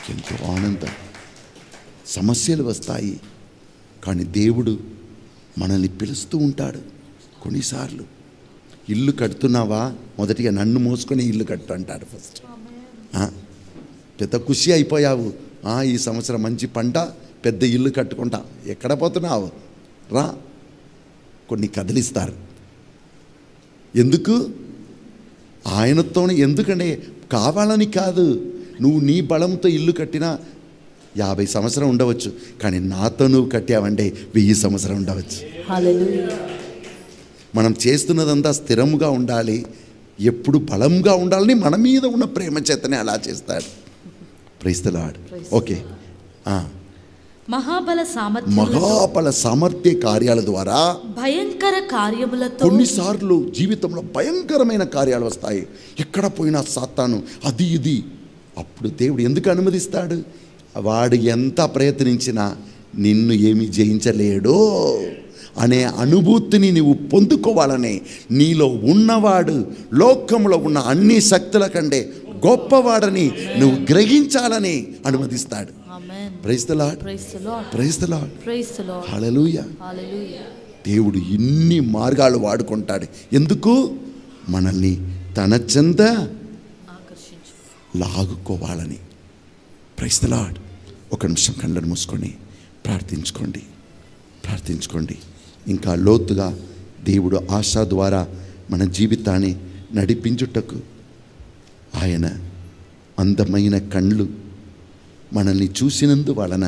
ఎంతో ఆనందం సమస్యలు వస్తాయి కానీ దేవుడు మనల్ని పిలుస్తూ ఉంటాడు కొన్నిసార్లు ఇల్లు కడుతున్నావా మొదటిగా నన్ను మోసుకొని ఇల్లు కట్టు అంటాడు ఫస్ట్ ఆ, పెద్ద ఖుషి అయిపోయావు ఆ, ఈ సంవత్సరం మంచి పంట పెద్ద ఇల్లు కట్టుకుంటా ఎక్కడ పోతున్నావు రా కొన్ని కదిలిస్తారు ఎందుకు ఆయనతోనే ఎందుకంటే కావాలని కాదు నువ్వు నీ బలంతో ఇల్లు కట్టినా యాభై సంవత్సరం ఉండవచ్చు కానీ నాతో నువ్వు కట్టావంటే వెయ్యి సంవత్సరం ఉండవచ్చు Hallelujah. మనం చేస్తున్నదంతా స్థిరముగా ఉండాలి ఎప్పుడు బలంగా ఉండాలని మన మీద ఉన్న ప్రేమ చేతనే అలా చేస్తాడు ప్రైస్తలాడు ఓకే ఆ, మహాబల సామర్థ్యం మహాబల సామర్థ్య కార్యాల ద్వారా భయంకర కార్యములతో కొన్నిసార్లు జీవితంలో భయంకరమైన కార్యాలు వస్తాయి ఎక్కడ పోయినా సాతాను అది ఇది అప్పుడు దేవుడు ఎందుకు అనుమతిస్తాడు వాడు ఎంత ప్రయత్నించినా నిన్ను ఏమి జయించలేడు అనే అనుభూతిని నువ్వు పొందుకోవాలని నీలో ఉన్నవాడు లోకంలో ఉన్న అన్ని శక్తుల కంటే గొప్పవాడని నువ్వు గ్రహించాలని అనుమతిస్తాడు Amen. Praise the lord Praise the Lord. Praise the lord Praise the Lord. Hallelujah Hallelujah. దేవుడు ఇన్ని మార్గాలు వాడుకుంటాడు ఎందుకు మనల్ని తన చెంద ఆకర్షించు లాగుకోవాలని ప్రైస్తలాడ్ ఒక నిమిషం కళ్ళను మూసుకొని ప్రార్థించుకోండి ప్రార్థించుకోండి ఇంకా లోతుగా దేవుడు ఆశ ద్వారా మన జీవితాన్ని నడిపించుటకు ఆయన అందమైన కళ్ళు మనల్ని చూసినందు వలన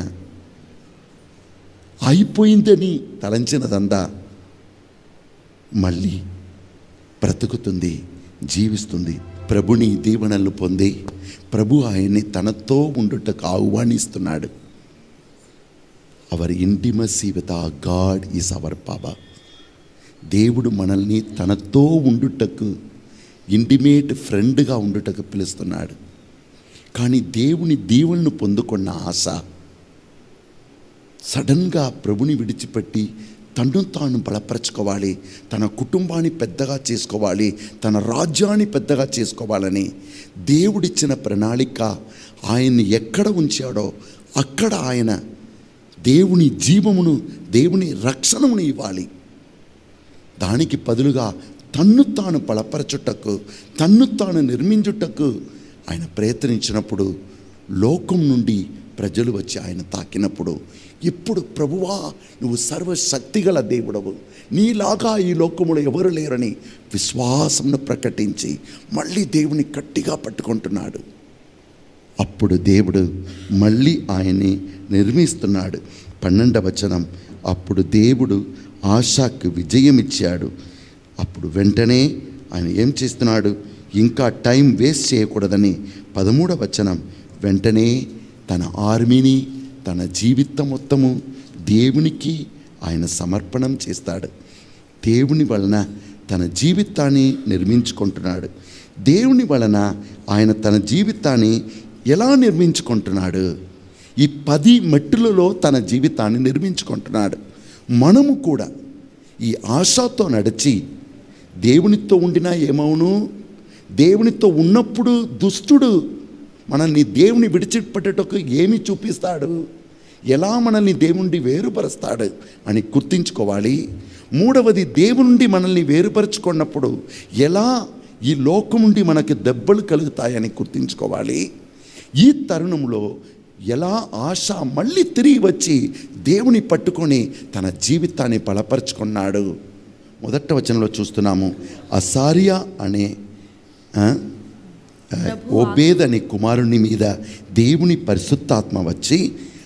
అయిపోయిందని తలంచినదంతా మళ్ళీ బ్రతుకుతుంది జీవిస్తుంది ప్రభుని దీవెనలు పొంది ప్రభు ఆయన్ని తనతో ఉండుటకు ఆహ్వానిస్తున్నాడు our intimacy with a God is our బాబా దేవుడు మనల్ని తనతో ఉండుటకు ఇంటిమేట్ ఫ్రెండ్గా ఉండుటకు పిలుస్తున్నాడు కానీ దేవుని దీవెనను పొందుకున్న ఆశ సడన్గా ప్రభుని విడిచిపెట్టి తను తాను బలపరచుకోవాలి తన కుటుంబాన్ని పెద్దగా చేసుకోవాలి తన రాజ్యాన్ని పెద్దగా చేసుకోవాలని దేవుడిచ్చిన ప్రణాళిక ఆయన్ని ఎక్కడ ఉంచాడో అక్కడ ఆయన దేవుని జీవమును దేవుని రక్షణమును ఇవ్వాలి దానికి బదులుగా తన్ను తాను బలపరచుటకు తన్ను తాను నిర్మించుటకు ఆయన ప్రయత్నించినప్పుడు లోకం నుండి ప్రజలు వచ్చి ఆయన తాకినప్పుడు ఇప్పుడు ప్రభువా నువ్వు సర్వశక్తిగల దేవుడవు నీలాగా ఈ లోకములో ఎవరు లేరని విశ్వాసమును ప్రకటించి మళ్ళీ దేవుని గట్టిగా పట్టుకుంటున్నాడు అప్పుడు దేవుడు మళ్ళీ ఆయన్ని నిర్మిస్తున్నాడు పన్నెండవ వచనం అప్పుడు దేవుడు ఆశాకు విజయం ఇచ్చాడు అప్పుడు వెంటనే ఆయన ఏం చేస్తున్నాడు ఇంకా టైం వేస్ట్ చేయకూడదని పదమూడవ వచనం వెంటనే తన ఆర్మీని తన జీవితం మొత్తము దేవునికి ఆయన సమర్పణం చేస్తాడు దేవుని వలన తన జీవితాన్ని నిర్మించుకుంటున్నాడు దేవుని వలన ఆయన తన జీవితాన్ని ఎలా నిర్మించుకుంటున్నాడు ఈ పది మెట్టులలో తన జీవితాన్ని నిర్మించుకుంటున్నాడు మనము కూడా ఈ ఆశతో నడిచి దేవునితో ఉండినా ఏమవును దేవునితో ఉన్నప్పుడు దుస్తుడు మనల్ని దేవుని విడిచిపెట్టటకు ఏమి చూపిస్తాడు ఎలా మనల్ని దేవుణ్ణి వేరుపరుస్తాడు అని గుర్తించుకోవాలి మూడవది దేవునుండి మనల్ని వేరుపరుచుకున్నప్పుడు ఎలా ఈ లోకం నుండి మనకి దెబ్బలు కలుగుతాయని గుర్తించుకోవాలి ఈ తరుణంలో ఎలా ఆశ మళ్ళీ తిరిగి వచ్చి దేవుని పట్టుకొని తన జీవితాన్ని బలపరుచుకున్నాడు మొదట వచనంలో చూస్తున్నాము అసారియా అనే ఆ, ఆ, ఓబేద్ అనే కుమారుని మీద దేవుని పరిశుద్ధాత్మ వచ్చి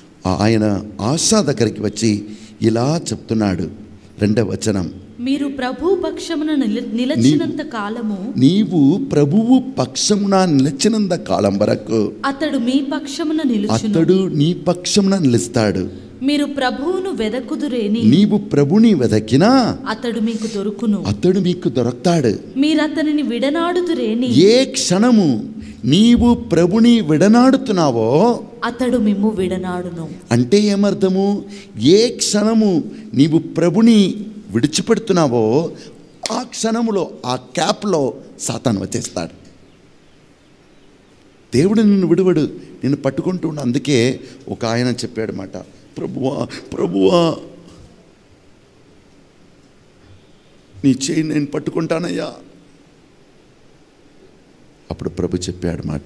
ఆయన ఆశా దగ్గరికి వచ్చి ఇలా చెప్తున్నాడు రెండవ వచనం మీరు ప్రభు పక్షమున నిల- నిలచినంత కాలము నీవు ప్రభువు పక్షమున నిలిచినంత కాలం వరకు అతడు మీ పక్షమున నిలుచును అతడు నీ పక్షమున నిలుస్తాడు మీరు ప్రభువును వెదకుదురేని నీవు ప్రభుని వెదకినా అతడు మీకు దొరుకును అతడు మీకు దొరుకుతాడు మీరు అతనిని విడనాడుదురేని ఏ క్షణము నీవు ప్రభుని విడనాడుతున్నావో అతడు మిమ్ము విడనాడును అంటే ఏమర్థము ఏ క్షణము నీవు ప్రభుని విడిచిపెడుతున్నావో ఆ క్షణములో ఆ క్యాప్లో సాతాను వచ్చేస్తాడు దేవుడు నిన్ను విడువడు నిన్ను పట్టుకుంటూ ఉండు అందుకే ఒక ఆయన చెప్పాడు మాట ప్రభువా ప్రభువా నీ చేయి నేను పట్టుకుంటానయ్యా అప్పుడు ప్రభు చెప్పాడు మాట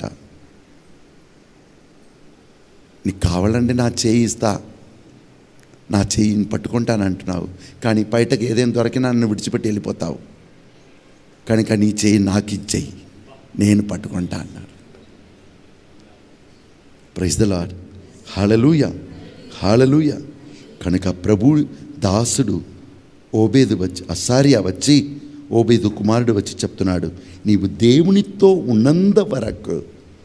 నీకు కావాలంటే నా చేయి ఇస్తా నా చెయ్యిని పట్టుకుంటాను అంటున్నావు కానీ బయటకు ఏదైనా దొరికినా నన్ను విడిచిపెట్టి వెళ్ళిపోతావు కనుక నీ చెయ్యి నాకు ఇచ్చేయి నేను పట్టుకుంటా అన్నాడు praise the Lord hallelujah hallelujah కనుక ప్రభు దాసుడు ఓబేదు వచ్చి అసారియా వచ్చి ఓబేదు కుమారుడు వచ్చి చెప్తున్నాడు నీవు దేవునితో ఉన్నంత వరకు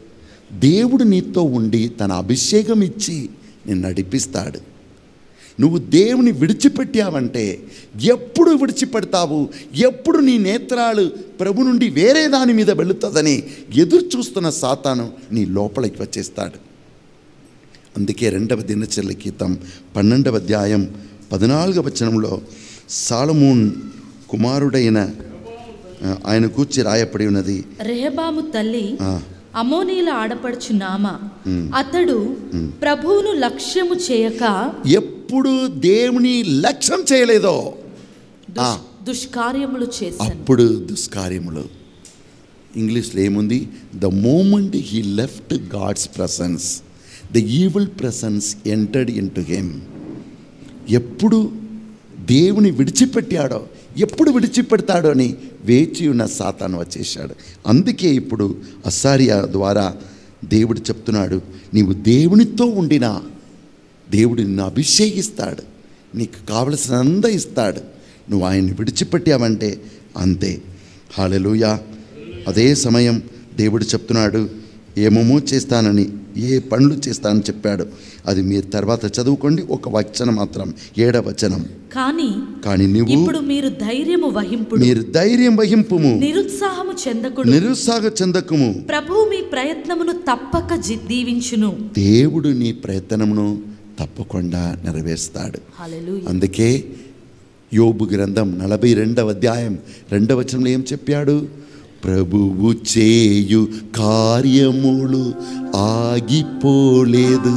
దేవుడు నీతో ఉండి తన అభిషేకం ఇచ్చి నిన్ను నడిపిస్తాడు నువ్వు దేవుని విడిచిపెట్టావంటే ఎప్పుడు విడిచిపెడతావు ఎప్పుడు నీ నేత్రాలు ప్రభు నుండి వేరే దాని మీద వెళుతుందని ఎదురు చూస్తున్న సాతాను నీ లోపలికి వచ్చేస్తాడు అందుకే రెండవ దినచర్య గీతం పన్నెండవ అధ్యాయం పద్నాలుగవ వచనంలో సాలమూన్ కుమారుడైన ఆ, ఆయన కూర్చి రాయపడి ఉన్నది రెహబాము తల్లి ఆ, అమోనీల ఆడపడుచు నామ అతడు ప్రభువును లక్ష్యము చేయక ఎప్పుడు దేవుని లక్ష్యం చేయలేదో దుష్- ఆ. దుష్కార్యములు చేశాను అప్పుడు దుష్కార్యములు ఇంగ్లీష్లో ఏముంది the moment he left God's presence the evil presence entered into him ఎప్పుడు దేవుని విడిచిపెట్టాడో ఎప్పుడు విడిచిపెడతాడో అని వేచి ఉన్న సాతాను వచ్చేసాడు అందుకే ఇప్పుడు అసారియా ద్వారా దేవుడు చెప్తున్నాడు నీవు దేవునితో ఉండినా దేవుడు నిన్ను అభిషేకిస్తాడు నీకు కావలసినంత ఇస్తాడు నువ్వు ఆయన్ని విడిచిపెట్టావంటే అంతే హాలెలూయా అదే సమయం దేవుడు చెప్తున్నాడు ఏమేమో చేస్తానని ఏ పనులు చేస్తానని చెప్పాడు అది మీరు తర్వాత చదువుకోండి ఒక వచనం మాత్రం ఏడవ వచనం కానీ కానీ నువ్వు ఇప్పుడు మీరు ధైర్యము వహింపుడు మీరు ధైర్యం వహింపుము నిరుత్సాహము చెందకుడు నిరుత్సాహ చెందకము ప్రభువు మీ ప్రయత్నమును తప్పక జి- దీవించును దేవుడు నీ ప్రయత్నమును తప్పకుండా నెరవేరుస్తాడు హల్లెలూయా అందుకే యోబు గ్రంథం నలభై రెండవ అధ్యాయం రెండవ వచనంలో ఏం చెప్పాడు ప్రభువు చేయు కార్యములు ఆగిపోలేదు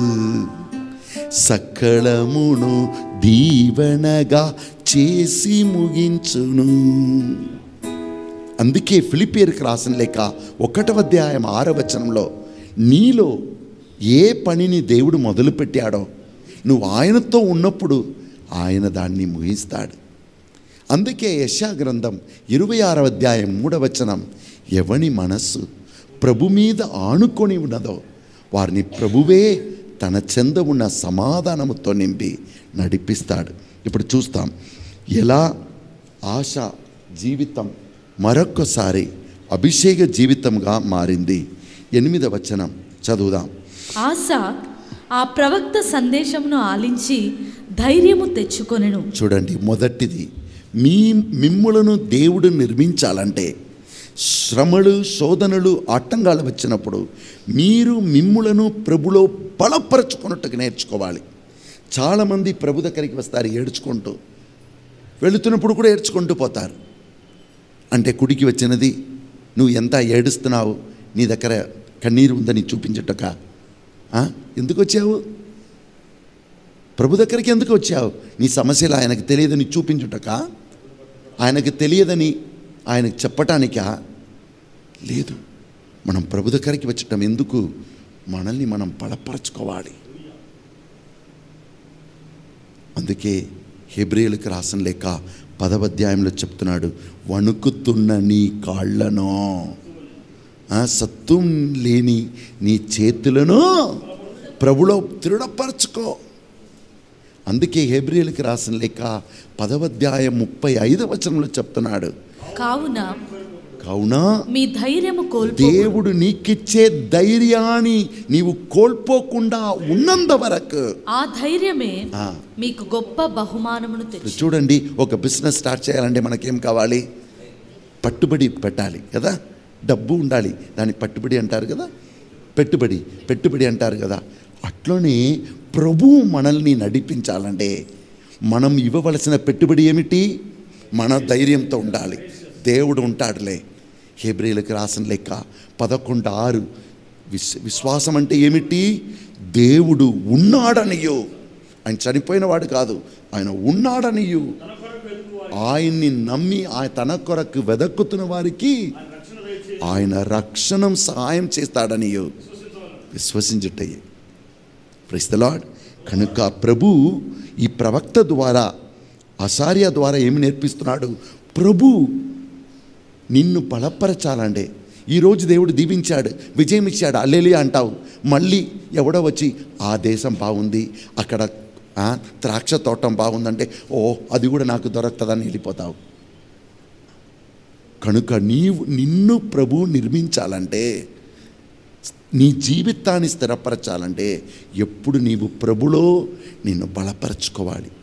సకలమును దీవెనగా చేసి ముగించును అందుకే ఫిలిపియర్కి రాసిన లేక ఒకటవ అధ్యాయం ఆరవ వచనంలో నీలో ఏ పనిని దేవుడు మొదలుపెట్టాడో నువ్వు ఆయనతో ఉన్నప్పుడు ఆయన దాన్ని ముగిస్తాడు అందుకే యశా గ్రంథం ఇరవై ఆరవ అధ్యాయం మూడవ వచనం ఎవని మనస్సు ప్రభు మీద ఆనుకొని ఉన్నదో వారిని ప్రభువే తన చెంద ఉన్న సమాధానముతో నింపి నడిపిస్తాడు ఇప్పుడు చూస్తాం ఎలా ఆశ జీవితం మరొక్కసారి అభిషేక జీవితంగా మారింది ఎనిమిదవ వచనం చదువుదాం ఆశ ఆ ప్రవక్త సందేశమును ఆలించి ధైర్యము తెచ్చుకొనెను చూడండి మొదటిది మీ మిమ్ములను దేవుడు నిర్మించాలంటే శ్రమలు శోధనలు ఆటంకాలు వచ్చినప్పుడు మీరు మిమ్ములను ప్రభులో బలపరచుకున్నట్టుగా నేర్చుకోవాలి చాలామంది ప్రభు దగ్గరికి వస్తారు ఏడ్చుకుంటూ వెళుతున్నప్పుడు కూడా ఏడ్చుకుంటూ పోతారు అంటే కుడికి వచ్చినది నువ్వు ఎంత ఏడుస్తున్నావు నీ దగ్గర కన్నీరు ఉందని చూపించటక ఆ? ఎందుకు వచ్చావు ప్రభు దగ్గరికి ఎందుకు వచ్చావు నీ సమస్యలు ఆయనకు తెలియదని చూపించుటక ఆయనకు తెలియదని ఆయనకు చెప్పటానికా లేదు మనం ప్రభు దగ్గరికి వచ్చటం ఎందుకు మనల్ని మనం బలపరచుకోవాలి అందుకే హెబ్రియులకు రాసిన లేక పదవ అధ్యాయంలో చెప్తున్నాడు వణుకుతున్న నీ కాళ్ళను ఆ, సత్వం లేని నీ చేతులను ప్రభులో దృఢపరచుకో అందుకే హెబ్రియులకి రాసిన లేక పదవ అధ్యాయం ముప్పై ఐదవ వచనంలో చెప్తున్నాడు కావున కావున మీ ధైర్యము కోల్పో దేవుడు నీకిచ్చే ధైర్యాన్ని నీవు కోల్పోకుండా ఉన్నంత వరకు ఆ ధైర్యమే ఆ. మీకు గొప్ప బహుమానమును తెచ్చు చూడండి ఒక బిజినెస్ స్టార్ట్ చేయాలంటే మనకేం కావాలి పట్టుబడి పెట్టాలి కదా డబ్బు ఉండాలి దాన్ని పట్టుబడి అంటారు కదా పెట్టుబడి పెట్టుబడి అంటారు కదా అట్లనే ప్రభువు మనల్ని నడిపించాలంటే మనం ఇవ్వవలసిన పెట్టుబడి ఏమిటి మన ధైర్యంతో ఉండాలి దేవుడు ఉంటాడులే హేబ్రిలకు రాసిన లెక్క పదకొండు ఆరు విశ్ విశ్వాసం అంటే ఏమిటి దేవుడు ఉన్నాడనియు ఆయన చనిపోయిన వాడు కాదు ఆయన ఉన్నాడనియు ఆయన్ని నమ్మి ఆయన తన కొరకు వెదక్కుతున్న వారికి ఆయన రక్షణ సహాయం చేస్తాడనియు విశ్వసించుటయ్యే ప్రైస్తలాడ్ కనుక ప్రభు ఈ ప్రవక్త ద్వారా అసార్య ద్వారా ఏమి నేర్పిస్తున్నాడు ప్రభు నిన్ను బలపరచాలంటే ఈరోజు దేవుడు దీవించాడు విజయం ఇచ్చాడు అల్లెలి అంటావు మళ్ళీ ఎవడో వచ్చి ఆ దేశం బాగుంది అక్కడ ఆ, ద్రాక్ష తోటం బాగుందంటే ఓ అది కూడా నాకు దొరకతుందని వెళ్ళిపోతావు కనుక నీవు నిన్ను ప్రభు నిర్మించాలంటే నీ జీవితాన్ని స్థిరపరచాలంటే ఎప్పుడు నీవు ప్రభులో నిన్ను బలపరచుకోవాలి